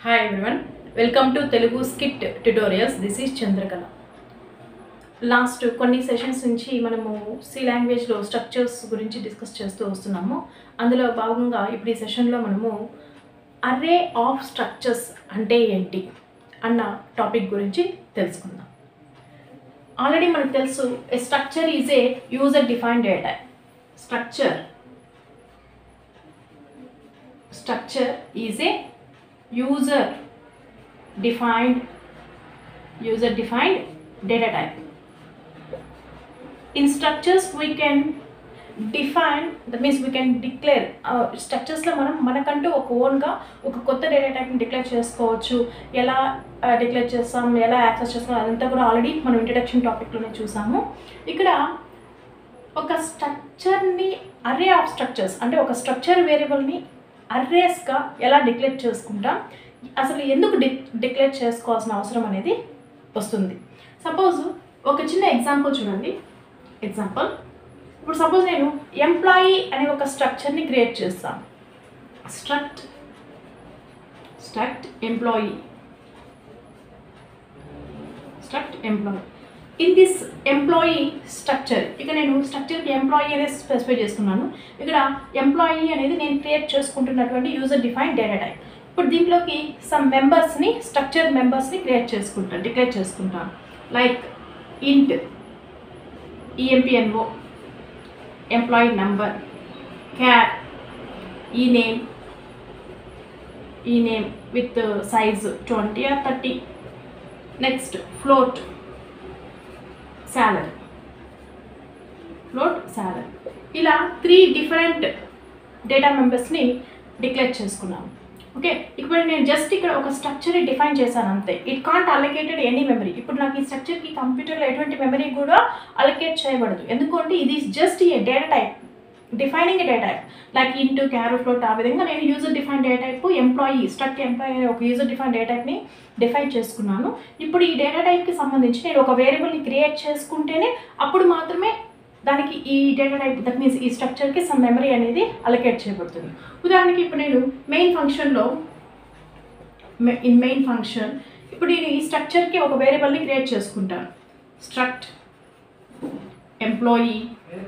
Hi everyone welcome to Telugu skit tutorials this is Chandrakala last కొన్ని sessions నుంచి మనము C లాంగ్వేజ్లో స్ట్రక్చర్స్ గురించి డిస్కస్ చేస్తూ వస్తున్నాము అందులో భాగంగా ఇప్పుడు ఈ సెషన్లో మనము అర్రే ఆఫ్ స్ట్రక్చర్స్ అంటే ఏంటి అన్న టాపిక్ గురించి తెలుసుకుందాం ఆల్రెడీ మనకు తెలుసు a structure is a user defined data structure structure is a user defined user defined data type in structures we can define that means we can declare స్ట్రక్చర్స్లో మనం మనకంటూ ఒక ఓన్గా ఒక కొత్త డేటా టైప్ని డిక్లేర్ చేసుకోవచ్చు ఎలా డిక్లేర్ చేస్తాం ఎలా యాక్సెస్ చేస్తాం అదంతా కూడా ఆల్రెడీ మనం ఇంట్రడక్షన్ టాపిక్లోనే చూసాము ఇక్కడ ఒక స్ట్రక్చర్ని అర్రే ఆఫ్ స్ట్రక్చర్స్ అంటే ఒక స్ట్రక్చర్ వేరియబుల్ని అర్రేస్గా ఎలా డిక్లేర్ చేసుకుంటాం అసలు ఎందుకు డి డిక్లేర్ చేసుకోవాల్సిన అవసరం అనేది వస్తుంది సపోజ్ ఒక చిన్న ఎగ్జాంపుల్ చూడండి ఎగ్జాంపుల్ ఇప్పుడు సపోజ్ నేను ఎంప్లాయీ అనే ఒక స్ట్రక్చర్ని క్రియేట్ చేస్తాను struct struct employee struct employee in this employee structure ఇక నేను స్ట్రక్చర్కి ఎంప్లాయీ అనేది స్పెసిఫై చేసుకున్నాను ఇక్కడ ఎంప్లాయీ అనేది నేను క్రియేట్ చేసుకుంటున్నటువంటి యూజర్ డిఫైన్ డేటా టైప్ ఇప్పుడు దీంట్లోకి సమ్ మెంబర్స్ని స్ట్రక్చర్ మెంబర్స్ని క్రియేట్ చేసుకుంటాను డిక్లేర్ చేసుకుంటాను like int empno employee number క్యాట్ e name e name with size twenty or thirty next float salary float salary ఇలా త్రీ డిఫరెంట్ డేటా మెంబర్స్ని డిక్లేర్ చేసుకున్నాను ఓకే ఇప్పుడు నేను జస్ట్ ఇక్కడ ఒక స్ట్రక్చర్ని డిఫైన్ చేశాను అంతే it can't allocated any memory ఇప్పుడు నాకు ఈ స్ట్రక్చర్కి కంప్యూటర్లో ఎటువంటి మెమరీ కూడా అలొకేట్ చేయబడదు ఎందుకంటే ఇది just a data type defining data type like int char float ఆ విధంగా నేను user define data type employee struct employee అనే ఒక యూజర్ డిఫైన్ డేటా టైప్ని డిఫైన్ చేసుకున్నాను ఇప్పుడు ఈ డేటా టైప్కి సంబంధించి నేను ఒక వేరియబుల్ని క్రియేట్ చేసుకుంటేనే అప్పుడు మాత్రమే దానికి ఈ డేటా టైప్ దట్ మీన్స్ ఈ స్ట్రక్చర్కి సమ్ మెమరీ అనేది అలొకేట్ చేయబడుతుంది ఉదాహరణకి ఇప్పుడు నేను మెయిన్ ఫంక్షన్లో ఇన్ మెయిన్ ఫంక్షన్ ఇప్పుడు నేను ఈ స్ట్రక్చర్కి ఒక వేరియబుల్ని క్రియేట్ చేసుకుంటాను స్ట్రక్ట్ ఎంప్లాయీ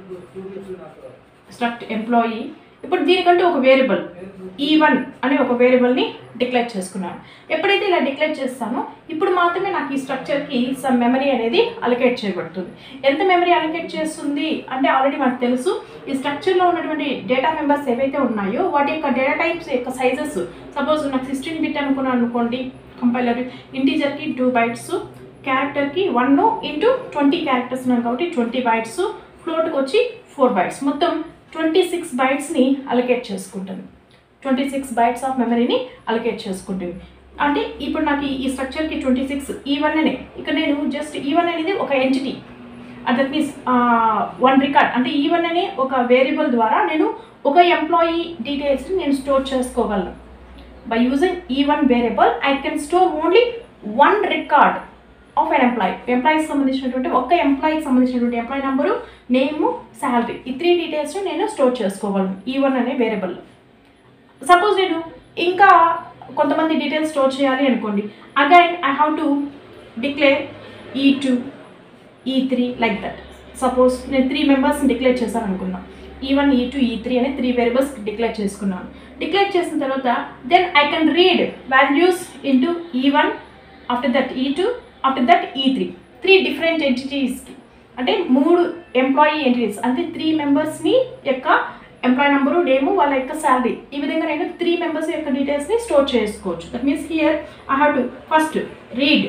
స్ట్రక్ట్ ఎంప్లాయీ ఇప్పుడు దీనికంటూ ఒక వేరియబుల్ ఈ వన్ అనే ఒక వేరియబుల్ని డిక్లేర్ చేసుకున్నాను ఎప్పుడైతే ఇలా డిక్లేర్ చేస్తానో ఇప్పుడు మాత్రమే నాకు ఈ స్ట్రక్చర్కి సమ్ మెమరీ అనేది అలొకేట్ చేయబడుతుంది ఎంత మెమరీ అలొకేట్ చేస్తుంది అంటే ఆల్రెడీ మనకు తెలుసు ఈ స్ట్రక్చర్లో ఉన్నటువంటి డేటా మెంబర్స్ ఏవైతే ఉన్నాయో వాటి యొక్క డేటా టైప్స్ యొక్క సైజెస్ సపోజ్ నాకు సిక్స్టీన్ బిట్ అనుకున్నాను అనుకోండి కంపైలర్ ఇంటీజర్కి టూ బైట్స్ క్యారెక్టర్కి వన్ ఇంటూ ట్వంటీ క్యారెక్టర్స్ ఉన్నాను కాబట్టి ట్వంటీ బైట్స్ ఫ్లోట్కి వచ్చి ఫోర్ బైట్స్ మొత్తం ట్వంటీ సిక్స్ బైట్స్ని అలొకేట్ చేసుకుంటుంది ట్వంటీ సిక్స్ బైట్స్ ఆఫ్ మెమరీని అలొకేట్ చేసుకుంటుంది అంటే ఇప్పుడు నాకు ఈ స్ట్రక్చర్కి ట్వంటీ సిక్స్ ఈ వన్ అనే ఇక్కడ నేను జస్ట్ ఈ వన్ అనేది ఒక entity that means one record అంటే ఈ వన్ అనే ఒక వేరియబుల్ ద్వారా నేను ఒక ఎంప్లాయీ డీటెయిల్స్ని నేను స్టోర్ చేసుకోగలను by using e one variable I can store only one record of an employee ఎంప్లాయీకి సంబంధించినటువంటి ఒక్క ఎంప్లాయీకి సంబంధించినటువంటి ఎంప్లాయీ నెంబరు నేము శాలరీ ఈ త్రీ డీటెయిల్స్ని నేను స్టోర్ చేసుకోగలను ఈ వన్ అనే వేరియబుల్ సపోజ్ నేను ఇంకా కొంతమంది డీటెయిల్స్ స్టోర్ చేయాలి అనుకోండి again I have to declare e two e three like that suppose నేను త్రీ మెంబర్స్ని డిక్లేర్ చేశాను అనుకున్నాను e one e two e three అనే త్రీ వేరియబుల్స్ డిక్లేర్ చేసుకున్నాను డిక్లేర్ చేసిన తర్వాత then I can read values into e one after that e two after that e three three different ఎంటిటీస్కి అంటే మూడు ఎంప్లాయీ ఎంటిటీస్ అంటే త్రీ మెంబర్స్ని యొక్క ఎంప్లాయీ నెంబరు నేము వాళ్ళ యొక్క శాలరీ ఈ విధంగా నేను త్రీ మెంబర్స్ యొక్క డీటెయిల్స్ని స్టోర్ చేసుకోవచ్చు that means here I have to first read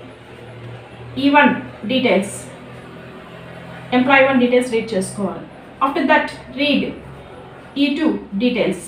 e one details employee one details read చేసుకోవాలి after that read e two details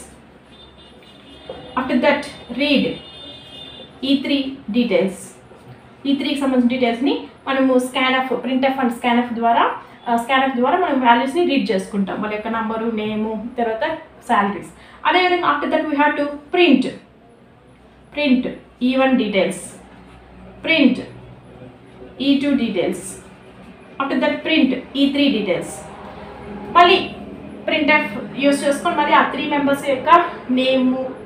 after that read e three details e త్రీకి సంబంధించిన డీటెయిల్స్ని మనము scanf printf and scanf ద్వారా scanf ద్వారా మనం వాల్యూస్ని read చేసుకుంటాం వాళ్ళ యొక్క నంబరు నేము తర్వాత శాలరీస్ అదేవిధంగా after that we have to print print e one details print e two details after that print e three details మళ్ళీ ప్రింట్ ఆఫ్ యూస్ చేసుకొని మరి ఆ త్రీ మెంబర్స్ యొక్క నేము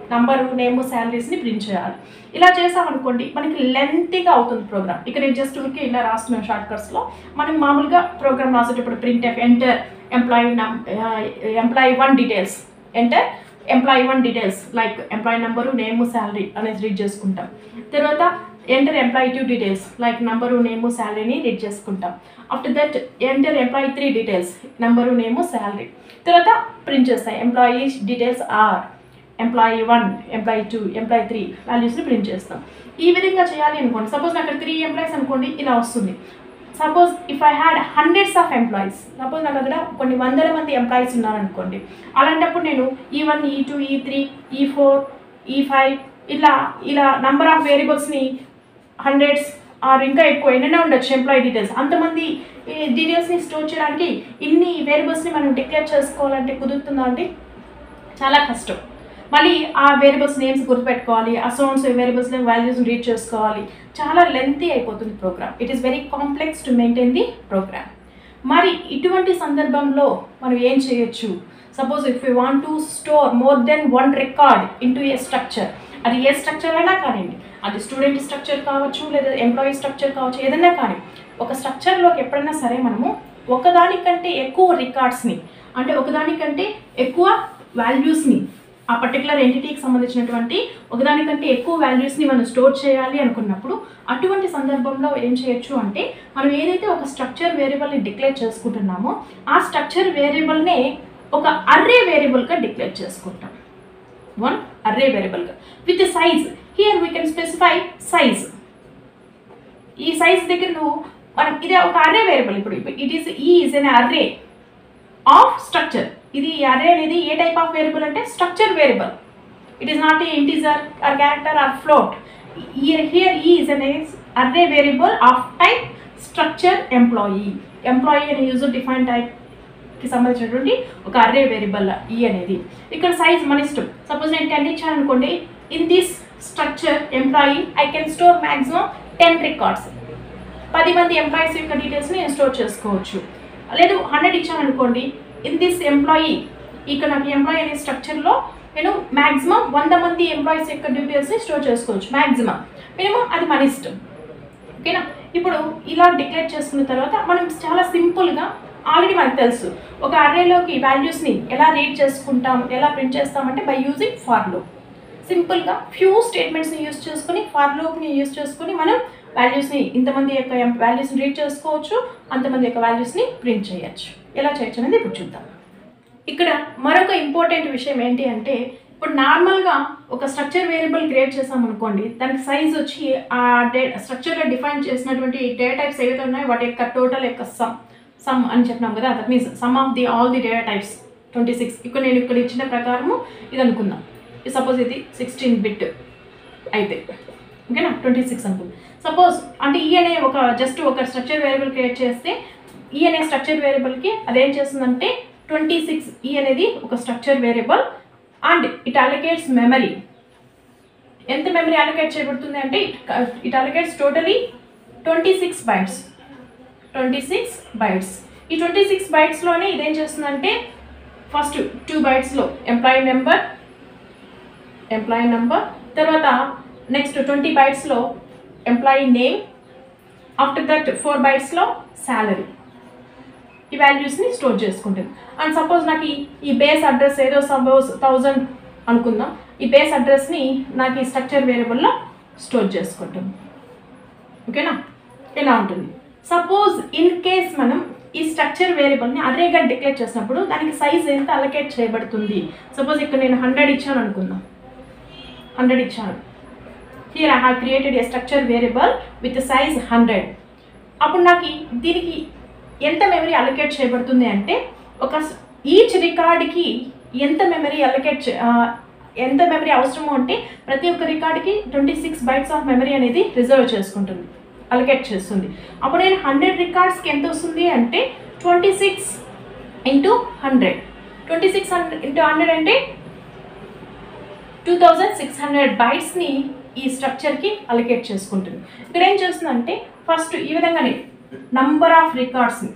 నంబరు నేమ్ శాలరీస్ని ప్రింట్ చేయాలి ఇలా చేసామనుకోండి మనకి లెంతీగా అవుతుంది ప్రోగ్రామ్ ఇక్కడ నేను జస్ట్ ఊరికే ఇలా రాస్తున్నాను షార్ట్ కట్స్లో మనం మామూలుగా ప్రోగ్రామ్ రాసేటప్పుడు printf enter employee num employee one details enter employee one details like employee number name salary అనేది రీడ్ చేసుకుంటాం తర్వాత enter employee two details like number name శాలరీని రీడ్ చేసుకుంటాం after that enter employee three details number name salary తర్వాత print చేస్తాయి employee details are employee one employee two employee three వాల్యూస్ని print చేస్తాం ఈ విధంగా చేయాలి అనుకోండి సపోజ్ నాకు అక్కడ త్రీ ఎంప్లాయీస్ అనుకోండి ఇలా వస్తుంది suppose if I had hundreds of employees suppose నాకు అక్కడ కొన్ని వందల మంది ఎంప్లాయీస్ ఉన్నారనుకోండి అలాంటప్పుడు నేను ఈ one e two e three ఈ ఫోర్ ఈ ఫైవ్ ఇట్లా ఇలా నంబర్ ఆఫ్ వేరియబుల్స్ని హండ్రెడ్స్ ఆర్ ఇంకా ఎక్కువ ఎన్నైనా ఉండొచ్చు ఎంప్లాయీ డీటెయిల్స్ అంతమంది డీటెయిల్స్ని స్టోర్ చేయడానికి ఇన్ని వేరియబుల్స్ని మనం డిక్లేర్ చేసుకోవాలంటే కుదురుతుందా అండి చాలా కష్టం మళ్ళీ ఆ వేరియబుల్స్ నేమ్స్ గుర్తుపెట్టుకోవాలి ఆ సౌండ్స్ వేరియబుల్స్ వాల్యూస్ రీడ్ చేసుకోవాలి చాలా లెంతీ అయిపోతుంది program it is very complex to maintain the program మరి ఇటువంటి సందర్భంలో మనం ఏం చేయొచ్చు suppose if you want to store more then one record into a structure అది ఏ స్ట్రక్చర్ అయినా కానివ్వండి అది స్టూడెంట్ స్ట్రక్చర్ కావచ్చు లేదా ఎంప్లాయీ స్ట్రక్చర్ కావచ్చు ఏదైనా కానీ ఒక స్ట్రక్చర్లోకి ఎప్పుడైనా సరే మనము ఒకదానికంటే ఎక్కువ రికార్డ్స్ని అంటే ఒకదానికంటే ఎక్కువ వాల్యూస్ని ఆ పర్టికులర్ ఎంటిటీకి సంబంధించినటువంటి ఒకదానికంటే ఎక్కువ వాల్యూస్ని మనం స్టోర్ చేయాలి అనుకున్నప్పుడు అటువంటి సందర్భంలో ఏం చేయొచ్చు అంటే మనం ఏదైతే ఒక స్ట్రక్చర్ వేరియబుల్ని డిక్లేర్ చేసుకుంటున్నామో ఆ స్ట్రక్చర్ వేరియబుల్నే ఒక అర్రే వేరియబుల్గా డిక్లేర్ చేసుకుంటాం వన్ అర్రే వేరియబుల్గా with size here we can specify size ఈ సైజ్ దగ్గర నువ్వు మనం ఇది ఒక అర్రే వేరియబుల్ ఇప్పుడు it is e is an array of structure ఇది అర్రే అనేది ఏ టైప్ ఆఫ్ వేరియబుల్ అంటే structure variable it is not a integer or character or float here e is an array variable of type structure employee employee అనే user define type కి సంబంధించినటువంటి ఒక array variable ఈ అనేది ఇక్కడ size మన ఇష్టం సపోజ్ నేను టెన్ ఇచ్చాను అనుకోండి in this structure employee I can store maximum ten records పది మంది ఎంప్లాయీస్ యొక్క డీటెయిల్స్ని నేను స్టోర్ చేసుకోవచ్చు లేదు హండ్రెడ్ ఇచ్చాను అనుకోండి ఇన్ దిస్ ఎంప్లాయీ ఇక్కడ నాకు ఎంప్లాయీ అనే స్ట్రక్చర్లో నేను మ్యాక్సిమం వంద మంది ఎంప్లాయీస్ యొక్క డీటెయిల్స్ని స్టోర్ చేసుకోవచ్చు మ్యాక్సిమం మినిమం అది మన ఇష్టం ఓకేనా ఇప్పుడు ఇలా డిక్లేర్ చేసుకున్న తర్వాత మనం చాలా సింపుల్గా ఆల్రెడీ మనకు తెలుసు ఒక అర్రేలోకి వాల్యూస్ని ఎలా రీడ్ చేసుకుంటాం ఎలా ప్రింట్ చేస్తామంటే బై యూజింగ్ ఫార్ లూప్ సింపుల్గా ఫ్యూ స్టేట్మెంట్స్ని యూస్ చేసుకుని ఫార్ లూప్ని యూస్ చేసుకుని మనం వాల్యూస్ని ఇంతమంది యొక్క వాల్యూస్ని రీడ్ చేసుకోవచ్చు అంతమంది యొక్క వాల్యూస్ని ప్రింట్ చేయొచ్చు ఎలా చేయొచ్చు అనేది ఇప్పుడు చూద్దాం ఇక్కడ మరొక ఇంపార్టెంట్ విషయం ఏంటి అంటే ఇప్పుడు నార్మల్గా ఒక స్ట్రక్చర్ వేరియబుల్ క్రియేట్ చేసాం అనుకోండి దానికి సైజ్ వచ్చి ఆ డే స్ట్రక్చర్లో డిఫైన్ చేసినటువంటి డేటా టైప్స్ ఏవైతే ఉన్నాయో వాటి యొక్క టోటల్ యొక్క సమ్ సమ్ అని చెప్పినాం కదా that means sum of the all the data types twenty six ఇక్కడ నేను ఇక్కడ ఇచ్చిన ప్రకారము ఇది అనుకుందాం సపోజ్ ఇది సిక్స్టీన్ బిట్ అయితే ఓకేనా ట్వంటీ సిక్స్ అనుకుంది సపోజ్ అంటే ఈ అనే ఒక జస్ట్ ఒక స్ట్రక్చర్ వేరియబుల్ క్రియేట్ చేస్తే ఈ అనే స్ట్రక్చర్ వేరియబుల్కి అదేం చేస్తుందంటే ట్వంటీ సిక్స్ ఈ అనేది ఒక structure variable and it allocates memory ఎంత మెమరీ అలొకేట్ చేయబడుతుంది అంటే it it allocates totally twenty six bytes twenty six bytes ఈ ట్వంటీ సిక్స్ బైట్స్లోనే ఇదేం చేస్తుందంటే ఫస్ట్ టూ బైట్స్లో ఎంప్లాయీ నెంబర్ ఎంప్లాయీ నెంబర్ తర్వాత నెక్స్ట్ ట్వంటీ బైట్స్లో employee name after that four బైట్స్లో శాలరీ ఈ వాల్యూస్ని స్టోర్ చేసుకుంటుంది అండ్ సపోజ్ నాకు ఈ ఈ బేస్ అడ్రస్ ఏదో సపోజ్ థౌజండ్ అనుకుందాం ఈ బేస్ అడ్రస్ని నాకు ఈ స్ట్రక్చర్ వేరియబుల్లో స్టోర్ చేసుకుంటుంది ఓకేనా ఇలా ఉంటుంది సపోజ్ ఇన్ కేస్ మనం ఈ స్ట్రక్చర్ వేరియబుల్ని అరేగా డిక్లేర్ చేసినప్పుడు దానికి సైజ్ ఎంత అలకేట్ చేయబడుతుంది సపోజ్ ఇక్కడ నేను హండ్రెడ్ ఇచ్చాను అనుకుందాం హండ్రెడ్ ఇచ్చాను here I have created a structure variable with size hundred అప్పుడు నాకు దీనికి ఎంత మెమరీ అలొకేట్ చేయబడుతుంది అంటే ఒక ఈచ్ రికార్డ్కి ఎంత మెమరీ అలొకేట్ ఎంత మెమరీ అవసరమో అంటే ప్రతి ఒక్క రికార్డ్కి twenty six bytes of memory అనేది రిజర్వ్ చేసుకుంటుంది అలొకేట్ చేస్తుంది అప్పుడు నేను హండ్రెడ్ రికార్డ్స్కి ఎంత వస్తుంది అంటే twenty six into hundred twenty six hundred into hundred అంటే టూ థౌజండ్ సిక్స్ హండ్రెడ్ బైట్స్ని ఈ స్ట్రక్చర్కి అలొకేట్ చేసుకుంటుంది ఇక్కడ ఏం చేస్తుందంటే ఫస్ట్ ఈ విధంగానే నంబర్ ఆఫ్ రికార్డ్స్ని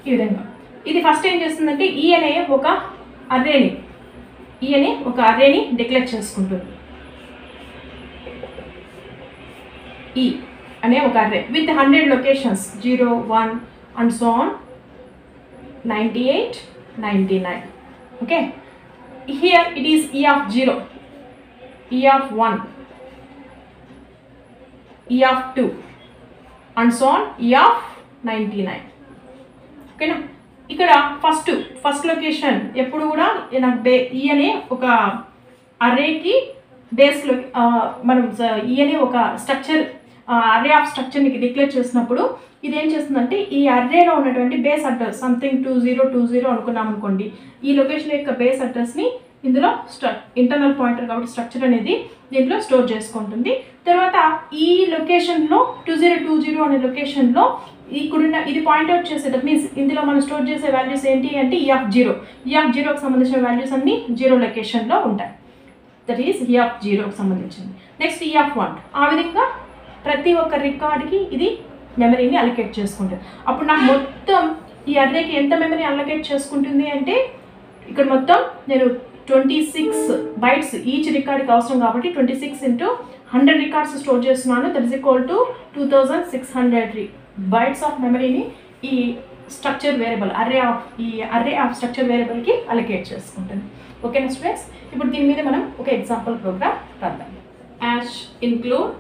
ఈ విధంగా ఇది ఫస్ట్ ఏం చేస్తుందంటే ఈ అనే ఒక అర్రేని ఈ అనే ఒక అర్రేని డిక్లేర్ చేసుకుంటుంది ఈ అనే ఒక array with hundred locations zero one and so on ninety eight ninety nine okay here it is e of zero e of one e of two and so on e of ninety nine ఓకేనా ఇక్కడ first first location ఎప్పుడు కూడా నాకు బే ఈ అనే ఒక అరేకి బేస్లో మనం స- ఈ అనే ఒక స్ట్రక్చర్ అరే ఆఫ్ స్ట్రక్చర్ని డిక్లేర్ చేసినప్పుడు ఇది ఏం చేస్తుందంటే ఈ అర్రేలో ఉన్నటువంటి base address something two zero two zero అనుకున్నాం అనుకోండి ఈ లొకేషన్ యొక్క బేస్ అడ్రస్ని ఇందులో స్ట్ర ఇంటర్నల్ పాయింటర్ కాబట్టి స్ట్రక్చర్ అనేది దీంట్లో స్టోర్ చేసుకుంటుంది తర్వాత ఈ లొకేషన్లో టూ జీరో టూ జీరో అనే లొకేషన్లో ఇక్కడున్న ఇది పాయింట్అవుట్ చేసే దట్ మీన్స్ ఇందులో మనం స్టోర్ చేసే వాల్యూస్ ఏంటి అంటే e of zero e of జీరోకి సంబంధించిన వాల్యూస్ అన్ని జీరో లొకేషన్లో ఉంటాయి దట్ ఈస్ ఈ ఆఫ్ జీరోకి సంబంధించింది నెక్స్ట్ ఈ ఆఫ్ వన్ ఆ విధంగా ప్రతి ఒక్క రికార్డ్కి ఇది మెమరీని అలొకేట్ చేసుకుంటుంది అప్పుడు నాకు మొత్తం ఈ అర్రేకి ఎంత మెమరీ అలొకేట్ చేసుకుంటుంది అంటే ఇక్కడ మొత్తం నేను ట్వంటీ సిక్స్ బైట్స్ ఈచ్ రికార్డ్కి అవసరం కాబట్టి twenty six into hundred records store చేస్తున్నాను that is equal to two thousand six hundred bytes of మెమరీని ఈ స్ట్రక్చర్ వేరియబుల్ అర్రే ఆఫ్ ఈ అర్రే ఆఫ్ స్ట్రక్చర్ వేరియబుల్కి అలొకేట్ చేసుకుంటుంది ఓకేనా స్టూడెంట్స్ ఇప్పుడు దీని మీద మనం ఒక ఎగ్జాంపుల్ ప్రోగ్రామ్ రాద్దాం hash include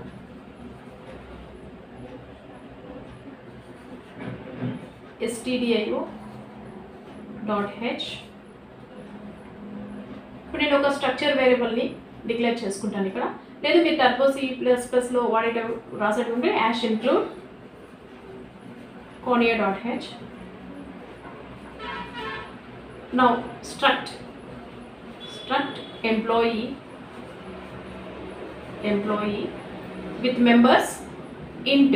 stdio dot h ఇప్పుడు నేను ఒక స్ట్రక్చర్ వేరియబుల్ని డిక్లేర్ చేసుకుంటాను ఇక్కడ లేదు మీరు టర్బో సి ప్లస్ ప్లస్లో వాడేట రాసేటంటే hash include conio dot h now struct struct employee employee with members int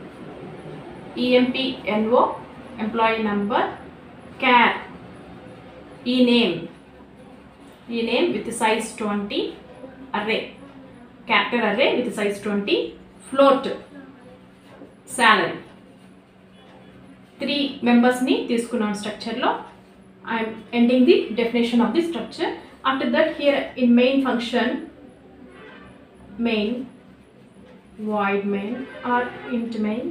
EMPNO, employee number, char, e-name, e-name with size 20, array, character array with size 20, float, salary. Three మెంబర్స్ని తీసుకున్నాను స్ట్రక్చర్లో I'm ending the definition of the structure after that here in main function main void main or int main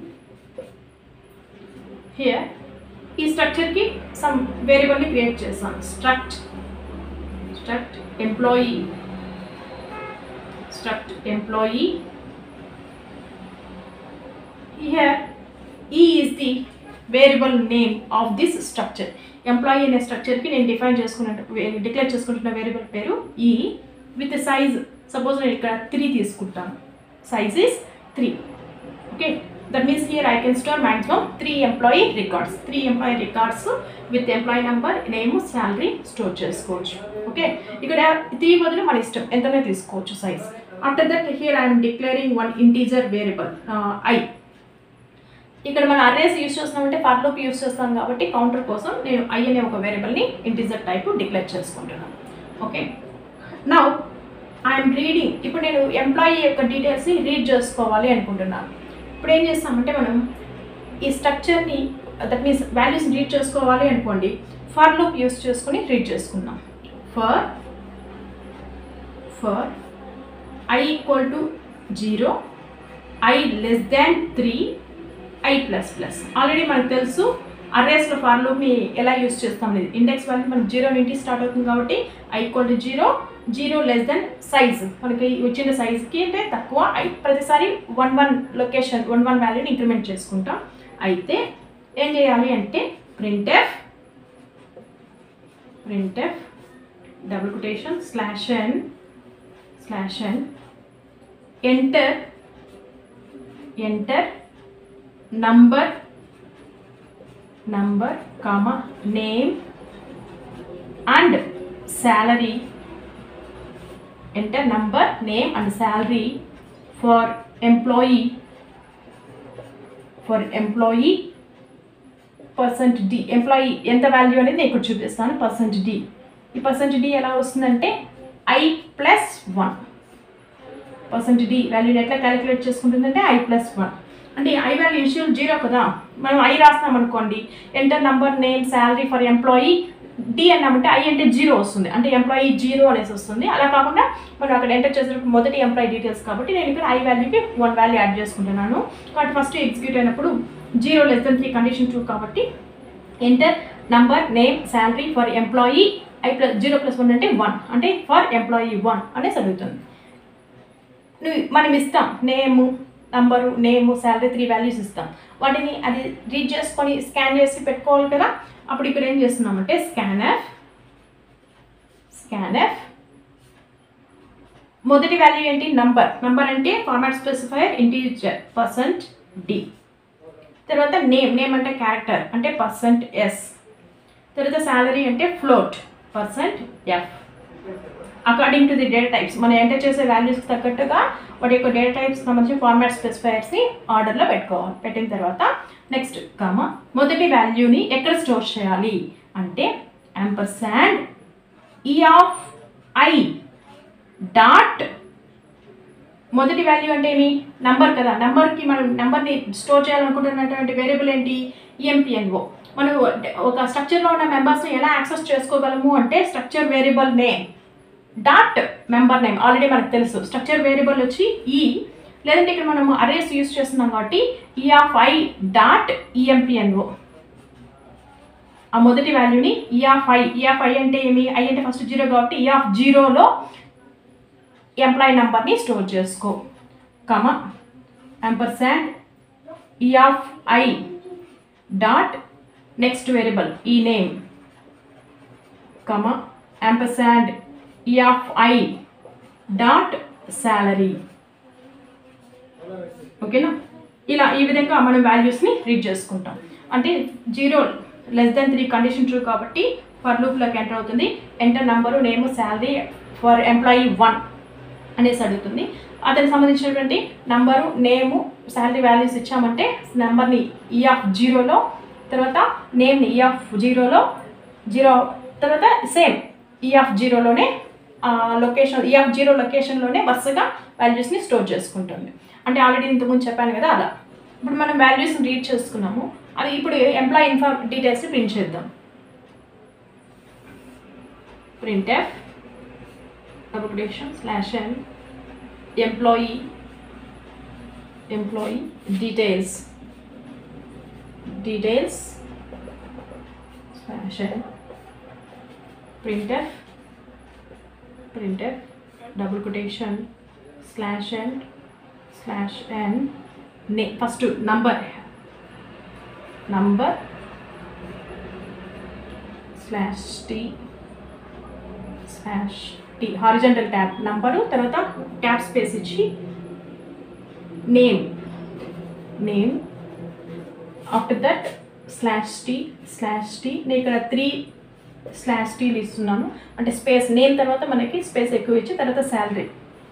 here ఈ స్ట్రక్చర్కి some వేరియబుల్ని create చేస్తాం struct struct employee struct employee here e is the variable name of this structure employee అనే స్ట్రక్చర్కి నేను define చేసుకున్న declare చేసుకుంటున్న variable పేరు ఈ విత్ సైజ్ సపోజ్ నేను ఇక్కడ త్రీ తీసుకుంటాను size is three okay that means here I can store maximum three employee records three employee records with employee number name salary store చేసుకోవచ్చు ఓకే ఇక్కడ three బదులు మన ఇష్టం ఎంతనే తీసుకోవచ్చు size after that here I'm declaring one integer variable i ఇక్కడ మనం arrays use చేస్తున్నామంటే ఫర్ లూప్ యూస్ చేస్తాం కాబట్టి కౌంటర్ కోసం నేను ఐ అనే ఒక వేరియబుల్ని ఇంటీజర్ టైప్ డిక్లేర్ చేసుకుంటున్నాను ఓకే నౌ ఐఎమ్ రీడింగ్ ఇప్పుడు నేను ఎంప్లాయీ యొక్క డీటెయిల్స్ని రీడ్ చేసుకోవాలి అనుకుంటున్నాను ఇప్పుడు ఏం చేస్తామంటే మనం ఈ స్ట్రక్చర్ని దట్ మీన్స్ వాల్యూస్ రీడ్ చేసుకోవాలి అనుకోండి ఫర్ లూప్ యూస్ చేసుకుని రీడ్ చేసుకుందాం for for i equal to zero i less than three i plus plus already మనకు తెలుసు అర్రేస్లో ఫర్ లూప్ని ఎలా యూస్ చేస్తాం లేదు ఇండెక్స్ వాల్యూ మనకి జీరో నుండి స్టార్ట్ అవుతుంది కాబట్టి i equal to zero zero less than size మనకి వచ్చిన సైజ్కి అంటే తక్కువ ఐ ప్రతిసారి one one location one one వాల్యూని ఇంక్రిమెంట్ చేసుకుంటాం అయితే ఏం చేయాలి అంటే printf printf double quotation slash n slash n enter enter number number comma name and salary enter number name and salary for employee for employee percent d employee ఎంత value అనేది నేను ఇక్కడ చూపిస్తాను పర్సెంట్ డి ఈ percent d ఎలా వస్తుందంటే i plus one percent d వాల్యూని ఎట్లా క్యాలిక్యులేట్ చేసుకుంటుందంటే ఐ ప్లస్ వన్ అంటే ఐ వాల్యూ ఇన్షియల్ జీరో కదా మనం ఐ రాస్తున్నాం అనుకోండి enter number name salary for employee d అన్నామంటే ఐ అంటే జీరో వస్తుంది అంటే ఎంప్లాయీ జీరో అనేసి వస్తుంది అలా కాకుండా మనం అక్కడ ఎంటర్ చేసినప్పుడు మొదటి ఎంప్లాయీ డీటెయిల్స్ కాబట్టి నేను ఇక్కడ ఐ వాల్యూకి వన్ వాల్యూ యాడ్ చేసుకుంటున్నాను కాబట్టి ఫస్ట్ ఎగ్జిక్యూట్ అయినప్పుడు zero less than three condition true కాబట్టి enter number name salary for employee i plus zero plus one అంటే వన్ అంటే ఫర్ ఎంప్లాయీ వన్ అనేసి అడుగుతుంది నువ్వు మనం ఇస్తాం name number name salary three values ఇస్తాం వాటిని అది రీడ్ చేసుకొని స్కాన్ చేసి పెట్టుకోవాలి కదా అప్పుడు ఇక్కడ ఏం చేస్తున్నామంటే స్కానర్ స్కానర్ మొదటి వాల్యూ ఏంటి నంబర్ నంబర్ అంటే format specifier integer percent d తర్వాత నేమ్ నేమ్ అంటే క్యారెక్టర్ అంటే పర్సెంట్ ఎస్ తర్వాత శాలరీ అంటే float percent f according to the data types మనం ఎంటర్ చేసే వాల్యూస్కి తగ్గట్టుగా వాటి యొక్క డేటా టైప్స్ సంబంధించి ఫార్మాట్ స్పెసిఫైర్స్ని ఆర్డర్లో పెట్టుకోవాలి పెట్టిన తర్వాత నెక్స్ట్ కామ మొదటి వాల్యూని ఎక్కడ స్టోర్ చేయాలి అంటే ampersand e of i dot మొదటి వాల్యూ అంటే ఏమి నంబర్ కదా నంబర్కి మనం నెంబర్ని స్టోర్ చేయాలనుకుంటున్నటువంటి వేరియబుల్ ఏంటి ఈఎంపిఎన్ఓ మనం ఒక స్ట్రక్చర్లో ఉన్న మెంబర్స్ని ఎలా యాక్సెస్ చేసుకోగలము అంటే structure variable name dot member name already మనకు తెలుసు స్ట్రక్చర్ వేరియబుల్ వచ్చి ఈ లేదంటే ఇక్కడ మనం అరేస్ యూస్ చేస్తున్నాం కాబట్టి ఈ ఆఫ్ ఐ డాట్ ఈఎంపిఎన్ఓ ఆ మొదటి వాల్యూని e of i e of i అంటే ఏమి ఐ అంటే ఫస్ట్ జీరో కాబట్టి ఈ ఆఫ్ జీరోలో ఎంప్లాయీ నెంబర్ని స్టోర్ చేసుకో comma ampersand e of i dot next variable e name comma ampersand e of i dot salary ఓకేనా ఇలా ఈ విధంగా మనం వాల్యూస్ని రీడ్ చేసుకుంటాం అంటే zero less than three condition true కాబట్టి ఫర్ లూప్లోకి ఎంటర్ అవుతుంది enter number name salary for employee one అనేసి అడుగుతుంది అతనికి సంబంధించినటువంటి నంబరు నేము శాలరీ వాల్యూస్ ఇచ్చామంటే నెంబర్ని ఈ ఆఫ్ జీరోలో తర్వాత నేమ్ని ఈ ఆఫ్ జీరోలో జీరో తర్వాత సేమ్ ఈ ఆఫ్ జీరోలోనే లొకేషన్ ఈ ఆఫ్ జీరో లొకేషన్లోనే వరుసగా వాల్యూస్ని స్టోర్ చేసుకుంటుంది అంటే ఆల్రెడీ ఇంతకుముందు చెప్పాను కదా అలా ఇప్పుడు మనం వాల్యూస్ని రీడ్ చేసుకున్నాము అది ఇప్పుడు ఎంప్లాయీ ఇన్ఫార్ డీటెయిల్స్ని ప్రింట్ చేద్దాం printf double quotation slash n employee employee details details slash n printf printf double quotation slash n slash n name first number number slash t slash t horizontal tab number తర్వాత tab space ఇచ్చి name name after that slash t slash t నేను ఇక్కడ three slash టీలు ఇస్తున్నాను అంటే space name తర్వాత మనకి space ఎక్కువ ఇచ్చి తర్వాత salary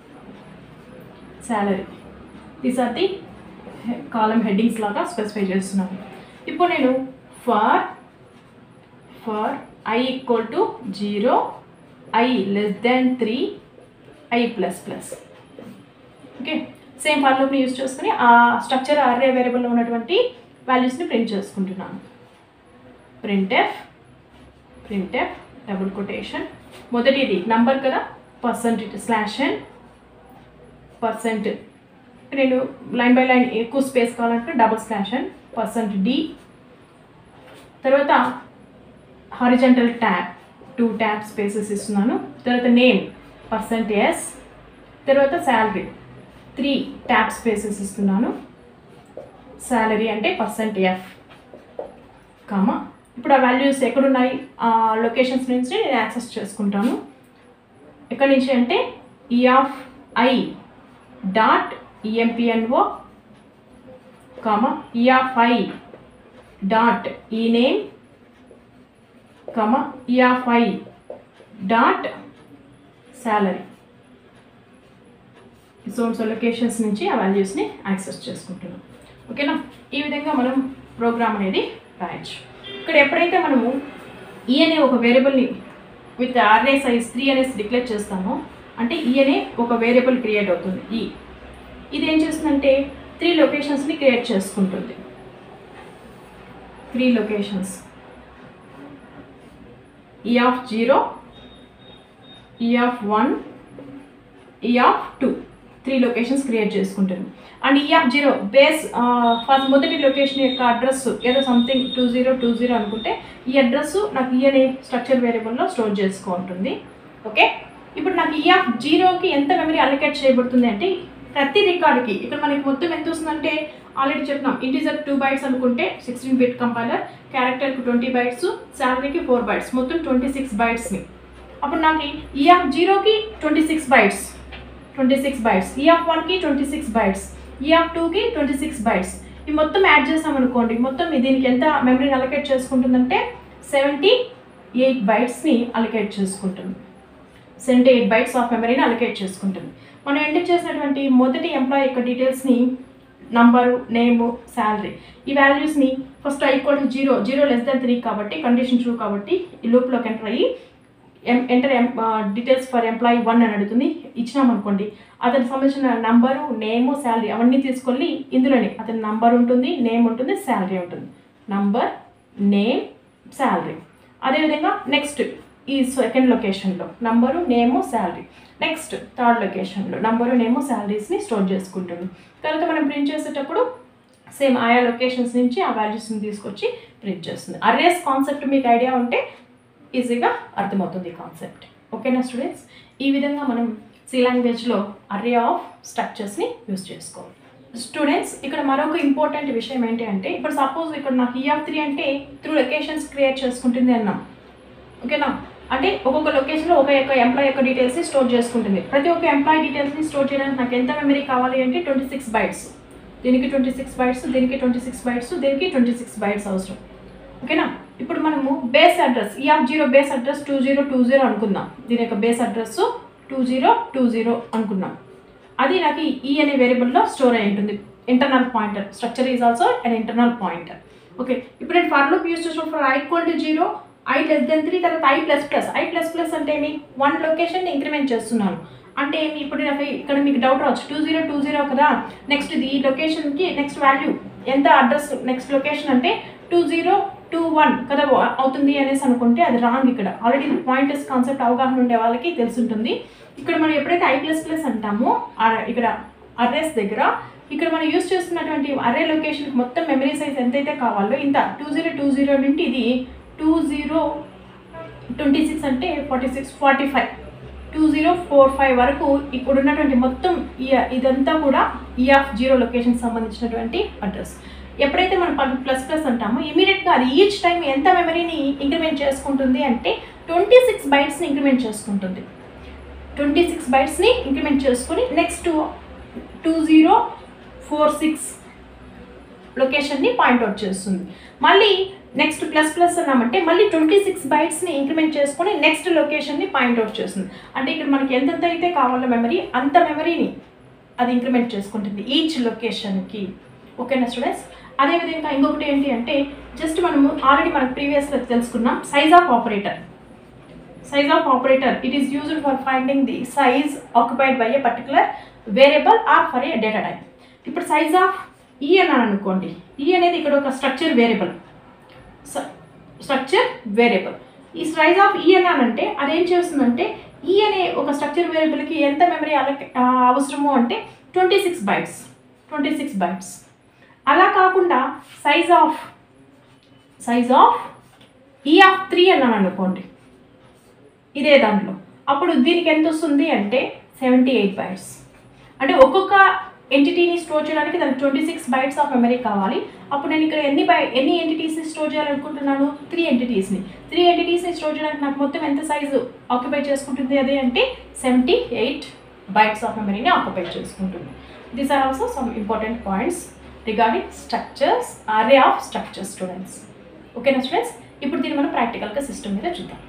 salary these are the column headings లాగా స్పెసిఫై చేస్తున్నాను ఇప్పుడు నేను for for i equal to zero i less than three i plus plus okay same for లూప్ని యూస్ చేసుకుని ఆ స్ట్రక్చర్ అర్రే వేరియబుల్లో ఉన్నటువంటి వాల్యూస్ని ప్రింట్ చేసుకుంటున్నాను printf printf double quotation మొదటిది నంబర్ కదా పర్సెంట్ స్లాష్ అండ్ పర్సెంట్ నేను లైన్ బై లైన్ ఎక్కువ స్పేస్ కావాలంటే double slash and percent d తర్వాత horizontal tab two tab spaces ఇస్తున్నాను తర్వాత నేమ్ పర్సెంట్ ఎస్ తర్వాత శాలరీ త్రీ ట్యాబ్ స్పేసెస్ ఇస్తున్నాను శాలరీ అంటే పర్సెంట్ ఎఫ్ కామా ఇప్పుడు ఆ వాల్యూస్ ఎక్కడున్నాయి ఆ లొకేషన్స్ నుంచి నేను యాక్సెస్ చేసుకుంటాను ఎక్కడి నుంచి అంటే e of i dot EMPNO comma e of i dot e name comma e of i dot salary so so locations నుంచి ఆ వాల్యూస్ని యాక్సెస్ చేసుకుంటున్నాం ఓకేనా ఈ విధంగా మనం ప్రోగ్రామ్ అనేది రాయొచ్చు ఇక్కడ ఎప్పుడైతే మనము ఈ అనే ఒక వేరియబుల్ని విత్ ఆర్ఏ సైజ్ త్రీ అనేసి డిక్లేర్ చేస్తామో అంటే ఈ అనే ఒక వేరియబుల్ క్రియేట్ అవుతుంది ఈ ఇది ఏం చేస్తుందంటే త్రీ లొకేషన్స్ని క్రియేట్ చేసుకుంటుంది three locations e of zero e of one e of two three locations create చేసుకుంటుంది and e of zero base first మొదటి లొకేషన్ యొక్క అడ్రస్ ఏదో something two zero two zero అనుకుంటే ఈ అడ్రస్ నాకు ఈ అనే స్ట్రక్చర్ వేరియబుల్లో స్టోర్ చేసుకుంటుంది ఓకే ఇప్పుడు నాకు ఈ ఆఫ్ జీరోకి ఎంత మెమరీ అలొకేట్ చేయబడుతుంది అంటే ప్రతి రికార్డ్కి ఇక్కడ మనకి మొత్తం ఎంత వస్తుందంటే ఆల్రెడీ చెప్పినాం ఇంటీజర్ టూ బైట్స్ అనుకుంటే సిక్స్టీన్ బిట్ కంపైలర్ క్యారెక్టర్కి ట్వంటీ బైట్స్ శాలరీకి ఫోర్ బైట్స్ మొత్తం ట్వంటీ సిక్స్ బైట్స్ని అప్పుడు నాకు ఈ ఆఫ్ జీరోకి twenty six bytes twenty six bytes e of వన్కి twenty six bytes e of టూకి ట్వంటీ సిక్స్ బైట్స్ ఈ మొత్తం యాడ్ చేసాం అనుకోండి మొత్తం దీనికి ఎంత మెమరీని అలొకేట్ చేసుకుంటుందంటే సెవెంటీ ఎయిట్ బైట్స్ని అలొకేట్ చేసుకుంటుంది సెవెంటీ ఎయిట్ బైట్స్ ఆఫ్ మెమరీని అలొకేట్ చేసుకుంటుంది మనం ఎంటర్ చేసినటువంటి మొదటి ఎంప్లాయ్ యొక్క డీటెయిల్స్ని నంబరు నేము శాలరీ ఈ వాల్యూస్ని first equal to zero zero less than three కాబట్టి కండిషన్ ట్రూ కాబట్టి ఈ లూప్లోకి ఎంటర్ అయ్యి ఎం ఎంటర్ ఎం డీటెయిల్స్ ఫర్ ఎంప్లాయీ వన్ అని అడుగుతుంది ఇచ్చినామనుకోండి అతనికి సంబంధించిన నంబరు నేము శాలరీ అవన్నీ తీసుకొని ఇందులోనే అతని నంబర్ ఉంటుంది నేమ్ ఉంటుంది శాలరీ ఉంటుంది నంబర్ నేమ్ శాలరీ అదేవిధంగా నెక్స్ట్ ఈ సెకండ్ లొకేషన్లో number name salary next third లొకేషన్లో నంబరు నేము శాలరీస్ని స్టోర్ చేసుకుంటుంది తర్వాత మనం ప్రింట్ చేసేటప్పుడు సేమ్ ఆయా లొకేషన్స్ నుంచి ఆ వాల్యూస్ని తీసుకొచ్చి ప్రింట్ చేస్తుంది అర్రేస్ కాన్సెప్ట్ మీకు ఐడియా ఉంటే ఈజీగా అర్థమవుతుంది కాన్సెప్ట్ ఓకేనా స్టూడెంట్స్ ఈ విధంగా మనం సి లాంగ్వేజ్లో అర్రే ఆఫ్ స్ట్రక్చర్స్ని యూస్ చేసుకోవాలి స్టూడెంట్స్ ఇక్కడ మరొక ఇంపార్టెంట్ విషయం ఏంటి అంటే ఇప్పుడు సపోజ్ ఇక్కడ నాకు ఈ ఆఫ్ త్రీ అంటే త్రూ లొకేషన్స్ క్రియేట్ చేసుకుంటుంది అన్నాం ఓకేనా అంటే ఒక్కొక్క లొకేషన్లో ఒక యొక్క ఎంప్లాయ్ యొక్క డీటెయిల్స్ని స్టోర్ చేసుకుంటుంది ప్రతి ఒక్క ఎంప్లాయ్ డీటెయిల్స్ని స్టోర్ చేయడానికి నాకు ఎంత మెమరీ కావాలి అంటే ట్వంటీ సిక్స్ బైట్స్ దీనికి ట్వంటీ సిక్స్ బైట్స్ దీనికి ట్వంటీ సిక్స్ బైట్స్ దీనికి ట్వంటీ సిక్స్ బైట్స్ అవసరం ఓకేనా ఇప్పుడు మనము base address e of zero base address two zero two zero అనుకుందాం దీని యొక్క base address two zero two zero అనుకున్నాం అది నాకు ఈ అనే వేరియబుల్లో స్టోర్ అయి ఉంటుంది internal pointer structure is also an internal pointer okay ఇప్పుడు నేను ఫర్ లూప్ యూస్ చేసిన for i equal to zero i less than three తర్వాత i plus plus i plus plus అంటే ఏమి వన్ లొకేషన్ ఇంక్రిమెంట్ చేస్తున్నాను అంటే ఏమి ఇప్పుడు నాకు ఇక్కడ మీకు డౌట్ రావచ్చు టూ జీరో టూ జీరో కదా నెక్స్ట్ ఇది ఈ లొకేషన్కి నెక్స్ట్ వాల్యూ ఎంత అడ్రస్ నెక్స్ట్ లొకేషన్ అంటే టూ జీరో టూ వన్ కదా అవుతుంది అనేసి అనుకుంటే అది రాంగ్ ఇక్కడ ఆల్రెడీ పాయింటర్స్ కాన్సెప్ట్ అవగాహన ఉండే వాళ్ళకి తెలుసుంటుంది ఇక్కడ మనం ఎప్పుడైతే ఐ ప్లస్ ప్లస్ అంటామో ఆ- ఇక్కడ అర్రేస్ దగ్గర ఇక్కడ మనం యూస్ చేస్తున్నటువంటి అర్రే లొకేషన్కి మొత్తం మెమరీ సైజ్ ఎంతైతే కావాలో ఇంత టూ జీరో టూ జీరో నుండి ఇది టూ జీరో ట్వంటీ సిక్స్ అంటే forty six forty five two zero four five వరకు ఇప్పుడు ఉన్నటువంటి మొత్తం ఈ ఇదంతా కూడా ఈ ఆఫ్ జీరో లొకేషన్కి సంబంధించినటువంటి అడ్రస్ ఎప్పుడైతే మనం ప్లస్ ప్లస్ అంటామో ఇమీడియట్గా అది ఈచ్ టైం ఎంత మెమరీని ఇంక్రిమెంట్ చేసుకుంటుంది అంటే ట్వంటీ సిక్స్ బైట్స్ని ఇంక్రిమెంట్ చేసుకుంటుంది ట్వంటీ సిక్స్ బైట్స్ని ఇంక్రిమెంట్ చేసుకుని next two zero four six లొకేషన్ని పాయింట్అవుట్ చేస్తుంది మళ్ళీ నెక్స్ట్ ప్లస్ ప్లస్ అన్నామంటే మళ్ళీ ట్వంటీ సిక్స్ బైట్స్ని ఇంక్రిమెంట్ చేసుకొని నెక్స్ట్ లొకేషన్ని పాయింట్అవుట్ చేస్తుంది అంటే ఇక్కడ మనకి ఎంతెంత అయితే కావాలో మెమరీ అంత మెమరీని అది ఇంక్రిమెంట్ చేసుకుంటుంది ఈచ్ లొకేషన్కి ఓకేనా స్టూడెంట్స్ అదేవిధంగా ఇంకొకటి ఏంటి అంటే జస్ట్ మనము ఆల్రెడీ మనకు ప్రీవియస్లో తెలుసుకున్నాం size of operator size of operator it is used for finding the size occupied by a particular variable or for a data type ఇప్పుడు సైజ్ ఆఫ్ ఈ అన్నాను అనుకోండి ఈ అనేది ఇక్కడ ఒక structure variable structure variable e size of e అన్నానంటే అదేం చేస్తుందంటే ఈ అనే ఒక స్ట్రక్చర్ వేరియబుల్కి ఎంత మెమరీ అలక అవసరము అంటే twenty six bytes twenty six bytes అలా కాకుండా size of size of e of three అన్నాను అనుకోండి ఇదే దాంట్లో అప్పుడు దీనికి ఎంత వస్తుంది అంటే సెవెంటీ ఎయిట్ బైట్స్ అంటే ఒక్కొక్క ఎంటిటీని స్టోర్ చేయడానికి దానికి twenty six bytes of memory కావాలి అప్పుడు నేను ఇక్కడ ఎన్ని బై ఎన్ని ఎంటిటీస్ని స్టోర్ చేయాలనుకుంటున్నాను త్రీ ఎంటిటీస్ని త్రీ ఎంటిటీస్ని స్టోర్ చేయడానికి నాకు మొత్తం ఎంత సైజు ఆక్యుపై చేసుకుంటుంది అదే అంటే సెవెంటీ ఎయిట్ బైట్స్ ఆఫ్ మెమరీని ఆక్యుపై చేసుకుంటుంది these are also some important points regarding structures array of structure students ఓకేనా స్టూడెంట్స్ ఇప్పుడు దీన్ని మనం ప్రాక్టికల్గా సిస్టమ్ మీద చూద్దాం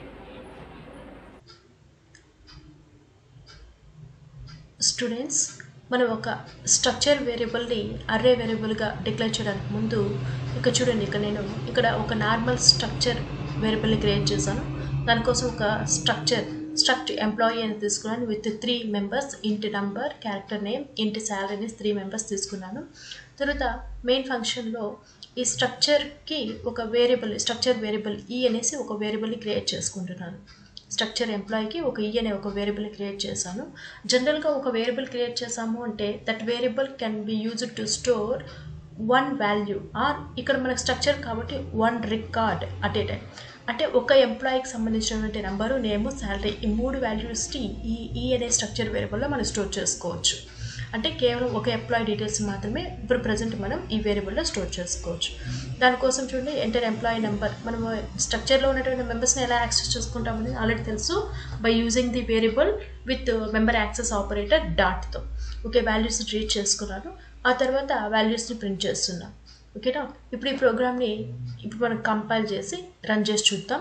స్టూడెంట్స్ మనం ఒక స్ట్రక్చర్ వేరియబుల్ని అర్రే వేరియబుల్గా డిక్లేర్ చేయడానికి ముందు ఇక్కడ చూడండి ఇక్కడ నేను ఇక్కడ ఒక నార్మల్ స్ట్రక్చర్ వేరియబుల్ని క్రియేట్ చేశాను దానికోసం ఒక స్ట్రక్చర్ స్ట్రక్ట్ ఎంప్లాయీ అని తీసుకున్నాను with three members int number character name int salary అనేసి త్రీ మెంబర్స్ తీసుకున్నాను తర్వాత మెయిన్ ఫంక్షన్లో ఈ స్ట్రక్చర్కి ఒక వేరియబుల్ స్ట్రక్చర్ వేరియబుల్ ఈ అనేసి ఒక వేరియబుల్ని క్రియేట్ చేసుకుంటున్నాను స్ట్రక్చర్ ఎంప్లాయీకి ఒక ఈ అనే ఒక వేరియబుల్ క్రియేట్ చేశాను జనరల్గా ఒక వేరియబుల్ క్రియేట్ చేసాము అంటే that variable can be used to store one value or ఇక్కడ మనకు స్ట్రక్చర్ కాబట్టి one record at a time అంటే ఒక ఎంప్లాయీకి సంబంధించినటువంటి నెంబరు నేము శాలరీ ఈ మూడు వాల్యూస్ని ఈ ఈ అనే స్ట్రక్చర్ వేరియబుల్లో మనం స్టోర్ చేసుకోవచ్చు అంటే కేవలం ఒక ఎంప్లాయీ డీటెయిల్స్ మాత్రమే ఇప్పుడు ప్రజెంట్ మనం ఈ వేరియబుల్లో స్టోర్ చేసుకోవచ్చు దానికోసం చూడండి ఎంటర్ ఎంప్లాయీ నెంబర్ మనం స్ట్రక్చర్లో ఉన్నటువంటి మెంబర్స్ని ఎలా యాక్సెస్ చేసుకుంటామని ఆల్రెడీ తెలుసు by using the variable with member access operator డాట్తో ఓకే వాల్యూస్ రీడ్ చేసుకున్నాను ఆ తర్వాత వాల్యూస్ని ప్రింట్ చేస్తున్నాం ఓకేనా ఇప్పుడు ఈ ప్రోగ్రామ్ని ఇప్పుడు మనం కంపైల్ చేసి రన్ చేసి చూద్దాం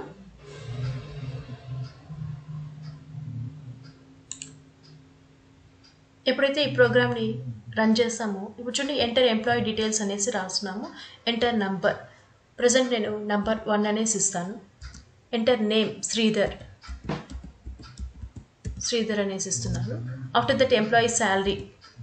ఎప్పుడైతే ఈ ప్రోగ్రామ్ని రన్ చేస్తామో ఇప్పుడు చూడండి ఎంటర్ ఎంప్లాయీ డీటెయిల్స్ అనేసి రాస్తున్నాము ఎంటర్ నంబర్ ప్రజెంట్ నేను నంబర్ వన్ అనేసి ఇస్తాను ఎంటర్ నేమ్ శ్రీధర్ శ్రీధర్ అనేసి ఇస్తున్నాను after that employee salary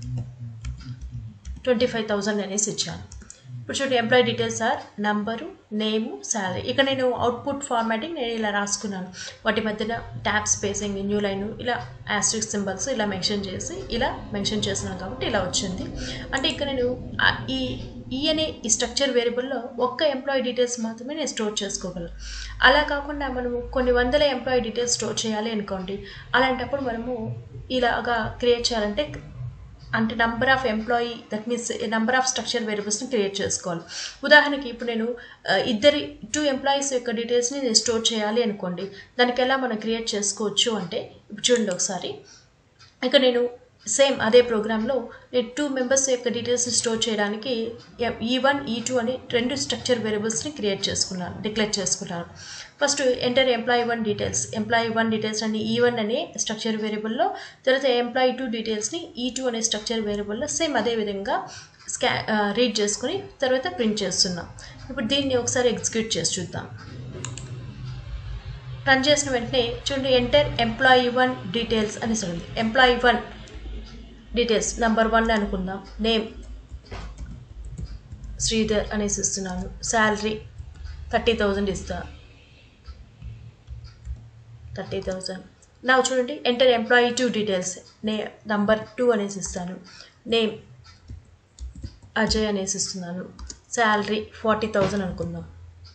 twenty five thousand అనేసి ఇచ్చాను ఇప్పుడు చూడండి employee details are number name salary ఇక్కడ నేను అవుట్పుట్ ఫార్మాటింగ్ నేను ఇలా రాసుకున్నాను వాటి మధ్యన ట్యాబ్ స్పేసింగ్ న్యూ లైన్ ఇలా యాస్ట్రిక్ సింబల్స్ ఇలా మెన్షన్ చేసి ఇలా మెన్షన్ చేస్తున్నాను కాబట్టి ఇలా వచ్చింది అంటే ఇక్కడ నేను ఆ ఈ ఈ అనే ఈ స్ట్రక్చర్ వేరియబుల్లో ఒక్క ఎంప్లాయీ డీటెయిల్స్ మాత్రమే నేను స్టోర్ చేసుకోగలను అలా కాకుండా మనము కొన్ని వందల ఎంప్లాయీ డీటెయిల్స్ స్టోర్ చేయాలి అనుకోండి అలాంటప్పుడు మనము ఇలాగా క్రియేట్ చేయాలంటే అంటే number of employee that means number of structure వేరియబుల్స్ని క్రియేట్ చేసుకోవాలి ఉదాహరణకి ఇప్పుడు నేను ఆ, ఇద్దరి టూ ఎంప్లాయీస్ యొక్క డీటెయిల్స్ని నేను స్టోర్ చేయాలి అనుకోండి దానికి ఎలా మనం క్రియేట్ చేసుకోవచ్చు అంటే ఇప్పుడు చూడండి ఒకసారి ఇక నేను సేమ్ అదే ప్రోగ్రాంలో నేను టూ మెంబర్స్ యొక్క డీటెయిల్స్ని స్టోర్ చేయడానికి ఈ వన్ ఈ టూ అని రెండు స్ట్రక్చర్ వేరియబుల్స్ని క్రియేట్ చేసుకున్నాను డిక్లేర్ చేసుకున్నాను first enter employee one details employee one details అని ఈ వన్ అనే స్ట్రక్చర్ వేరియబుల్లో తర్వాత ఎంప్లాయీ టూ డీటెయిల్స్ని ఈ టూ అనే స్ట్రక్చర్ వేరియబుల్లో సేమ్ అదే విధంగా స్కా రీడ్ చేసుకుని తర్వాత ప్రింట్ చేస్తున్నాం ఇప్పుడు దీన్ని ఒకసారి ఎగ్జిక్యూట్ చేసి చూద్దాం రన్ చేసిన వెంటనే చూడండి ఎంటర్ ఎంప్లాయీ వన్ డీటెయిల్స్ అని ఉంది employee one details number one అనుకుందాం నేమ్ శ్రీధర్ అనేసి ఇస్తున్నాను శాలరీ థర్టీ థౌజండ్ ఇస్తా థర్టీ థౌజండ్ నా చూడండి ఎంటర్ ఎంప్లాయీ టూ డీటెయిల్స్ నే నంబర్ టూ అనేసి ఇస్తాను నేమ్ అజయ్ అనేసి ఇస్తున్నాను శాలరీ ఫార్టీ థౌజండ్ అనుకుందాం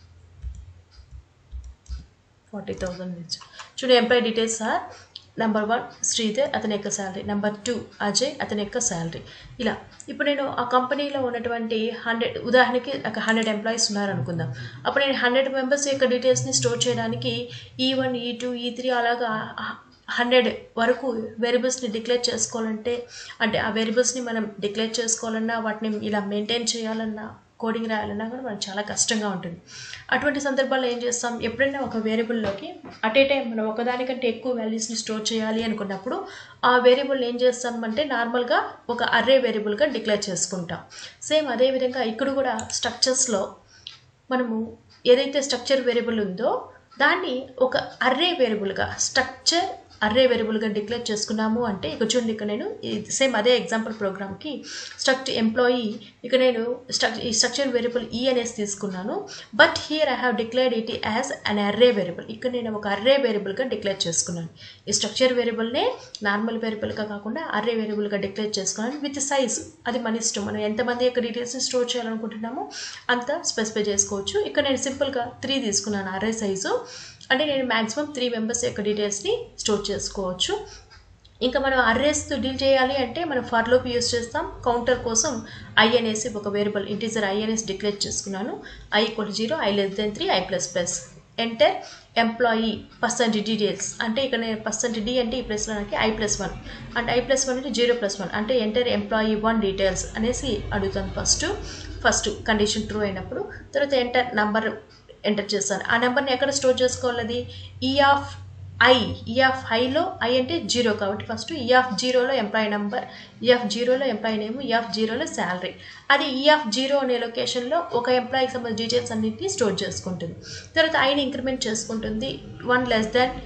ఫార్టీ థౌజండ్ నుంచి చూడండి employee details are number one Sridhar అతని యొక్క శాలరీ నెంబర్ టూ అజయ్ అతని యొక్క శాలరీ ఇలా ఇప్పుడు నేను ఆ కంపెనీలో ఉన్నటువంటి హండ్రెడ్ ఉదాహరణకి ఒక హండ్రెడ్ ఎంప్లాయీస్ ఉన్నారు అనుకుందాం అప్పుడు నేను హండ్రెడ్ మెంబర్స్ యొక్క డీటెయిల్స్ని స్టోర్ చేయడానికి ఈ one e two e three అలాగా హండ్రెడ్ వరకు వేరియబుల్స్ని డిక్లేర్ చేసుకోవాలంటే అంటే ఆ వేరియబుల్స్ని మనం డిక్లేర్ చేసుకోవాలన్నా వాటిని ఇలా మెయింటైన్ చేయాలన్నా కోడింగ్ రాయాలన్నా కూడా మనకు చాలా కష్టంగా ఉంటుంది అటువంటి సందర్భాల్లో ఏం చేస్తాం ఎప్పుడైనా ఒక వేరియబుల్లోకి అట్ ఏ టైం మనం ఒకదానికంటే ఎక్కువ వాల్యూస్ని స్టోర్ చేయాలి అనుకున్నప్పుడు ఆ వేరియబుల్ ఏం చేస్తామంటే నార్మల్గా ఒక అర్రే వేరియబుల్గా డిక్లేర్ చేసుకుంటాం సేమ్ అదేవిధంగా ఇక్కడ కూడా స్ట్రక్చర్స్లో మనము ఏదైతే స్ట్రక్చర్ వేరియబుల్ ఉందో దాన్ని ఒక అర్రే వేరియబుల్గా స్ట్రక్చర్ అర్రే వేరియబుల్గా డిక్లేర్ చేసుకున్నాము అంటే ఇక చూడండి ఇక నేను సేమ్ అదే ఎగ్జాంపుల్ ప్రోగ్రామ్కి స్ట్రక్ట్ ఎంప్లాయీ ఇక నేను స్ట్రక్ ఈ స్ట్రక్చర్ వేరియబుల్ ఈ అనేసి తీసుకున్నాను but here I have declared it as an array variable ఇక్కడ నేను ఒక అర్రే వేరియబుల్గా డిక్లేర్ చేసుకున్నాను ఈ స్ట్రక్చర్ వేరియబుల్నే నార్మల్ వేరియబుల్గా కాకుండా అర్రే వేరియబుల్గా డిక్లేర్ చేసుకున్నాను విత్ సైజ్ అది మన ఇష్టం మనం ఎంతమంది యొక్క డీటెయిల్స్ని స్టోర్ చేయాలనుకుంటున్నామో అంత స్పెసిఫై చేసుకోవచ్చు ఇక్కడ నేను సింపుల్గా త్రీ తీసుకున్నాను అర్రే సైజు అంటే నేను మ్యాక్సిమం త్రీ మెంబర్స్ యొక్క డీటెయిల్స్ని స్టోర్ చేసుకోవచ్చు ఇంకా మనం అర్రేస్తో డీల్ చేయాలి అంటే మనం ఫర్లోప్ యూస్ చేస్తాం కౌంటర్ కోసం ఐ అనేసి ఒక వేరియబుల్ ఇంటీజర్ ఐ అనేసి డిక్లేర్ చేసుకున్నాను i equal zero i less than three i plus plus enter employee percent details అంటే ఇక్కడ నేను పర్సెంట్ డి అంటే ఈ ప్లస్లో నాకు ఐ ప్లస్ వన్ అంటే ఐ ప్లస్ వన్ అంటే జీరో ప్లస్ వన్ అంటే ఎంటర్ ఎంప్లాయీ వన్ డీటెయిల్స్ అనేసి అడుగుతాను ఫస్ట్ ఫస్ట్ కండిషన్ ట్రూ అయినప్పుడు తర్వాత ఎంటర్ నంబర్ ఎంటర్ చేస్తాను ఆ నెంబర్ని ఎక్కడ స్టోర్ చేసుకోవాలి అది e of i e of ఐలో ఐ అంటే జీరో కాబట్టి ఫస్ట్ ఈ ఆఫ్ జీరోలో ఎంప్లాయీ నెంబర్ ఈ ఆఫ్ జీరోలో ఎంప్లాయీ నేమ్ ఈ ఆఫ్ జీరోలో శాలరీ అది ఈ ఆఫ్ జీరో అనే లొకేషన్లో ఒక ఎంప్లాయీకి సంబంధించిన డీటెయిల్స్ అన్నింటినీ స్టోర్ చేసుకుంటుంది తర్వాత ఐని ఇంక్రిమెంట్ చేసుకుంటుంది one less than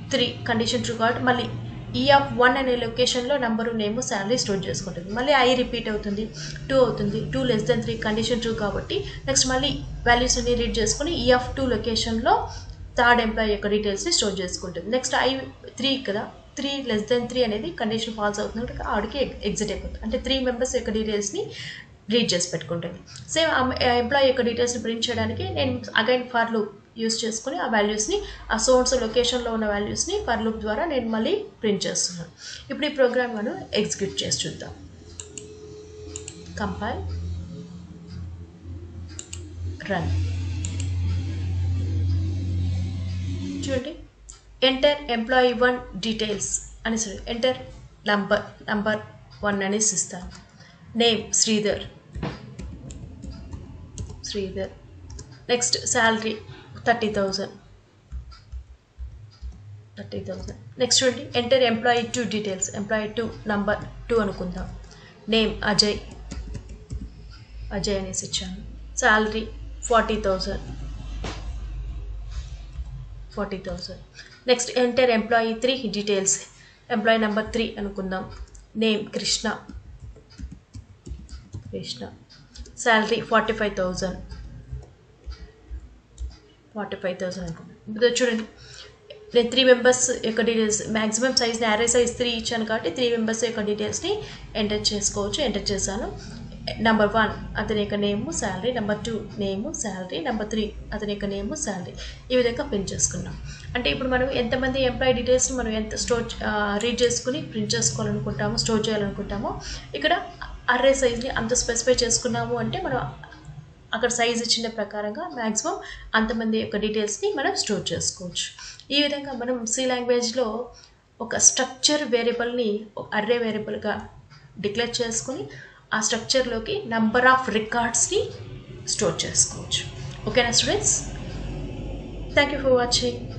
three condition true కాబట్టి మళ్ళీ ఈ ఆఫ్ వన్ అనే లొకేషన్లో నెంబరు నేమ్ శాలరీ స్టోర్ చేసుకుంటుంది మళ్ళీ ఐ రిపీట్ అవుతుంది టూ అవుతుంది two less than three condition true కాబట్టి నెక్స్ట్ మళ్ళీ వాల్యూస్ అన్ని రీడ్ చేసుకుని ఈ ఆఫ్ టూ లొకేషన్లో థర్డ్ ఎంప్లాయీ యొక్క డీటెయిల్స్ని స్టోర్ చేసుకుంటుంది నెక్స్ట్ ఐ త్రీ కదా త్రీ లెస్ దెన్ త్రీ అనేది కండిషన్ ఫాల్స్ అవుతుంది కాబట్టి ఆడికి ఎగ్జిట్ అయిపోతుంది అంటే త్రీ మెంబర్స్ యొక్క డీటెయిల్స్ని రీడ్ చేసి పెట్టుకుంటుంది సేమ్ ఎంప్లాయీ యొక్క డీటెయిల్స్ని ప్రింట్ చేయడానికి నేను అగైన్ ఫర్ లూప్ యూస్ చేసుకుని ఆ వాల్యూస్ని ఆ సోన్స్ లొకేషన్లో ఉన్న వాల్యూస్ని ఫర్ లూప్ ద్వారా నేను మళ్ళీ ప్రింట్ చేస్తున్నాను ఇప్పుడు ఈ ప్రోగ్రామ్ మనం ఎగ్జిక్యూట్ చేసి చూద్దాం కంపైల్ రన్ చూడండి ఎంటర్ ఎంప్లాయీ వన్ డీటెయిల్స్ అని ఎంటర్ నంబర్ నంబర్ వన్ అనేసి ఇస్తాను name Sridhar Sridhar next salary thirty thousand thirty thousand next చూడండి enter employee two details employee two number two అనుకుందాం నేమ్ అజయ్ అజయ్ అనేసి ఇచ్చాను salary forty thousand forty thousand next enter employee three details employee number three అనుకుందాం name Krishna Krishna salary forty five thousand forty five thousand అనుకుంటున్నాను ఇప్పుడు చూడండి నేను three members యొక్క details maximum సైజ్ని యారే సైజ్ త్రీ ఇచ్చాను కాబట్టి త్రీ మెంబర్స్ యొక్క డీటెయిల్స్ని ఎంటర్ చేసుకోవచ్చు ఎంటర్ చేశాను నెంబర్ వన్ అతని యొక్క name salary number two name salary number three అతని యొక్క నేము శాలరీ ఈ విధంగా ప్రింట్ చేసుకున్నాం అంటే ఇప్పుడు మనం ఎంతమంది ఎంప్లాయీ డీటెయిల్స్ని మనం ఎంత స్టోర్ రీడ్ చేసుకుని ప్రింట్ చేసుకోవాలనుకుంటామో స్టోర్ చేయాలనుకుంటామో ఇక్కడ అర్రే సైజ్ని అంత స్పెసిఫై చేసుకున్నాము అంటే మనం అక్కడ సైజ్ ఇచ్చిన ప్రకారంగా మ్యాక్సిమం అంతమంది యొక్క డీటెయిల్స్ని మనం స్టోర్ చేసుకోవచ్చు ఈ విధంగా మనం సి లాంగ్వేజ్లో ఒక స్ట్రక్చర్ వేరియబుల్ని అర్రే వేరియబుల్గా డిక్లేర్ చేసుకుని ఆ స్ట్రక్చర్లోకి నంబర్ ఆఫ్ రికార్డ్స్ని స్టోర్ చేసుకోవచ్చు ఓకేనా students thank you for watching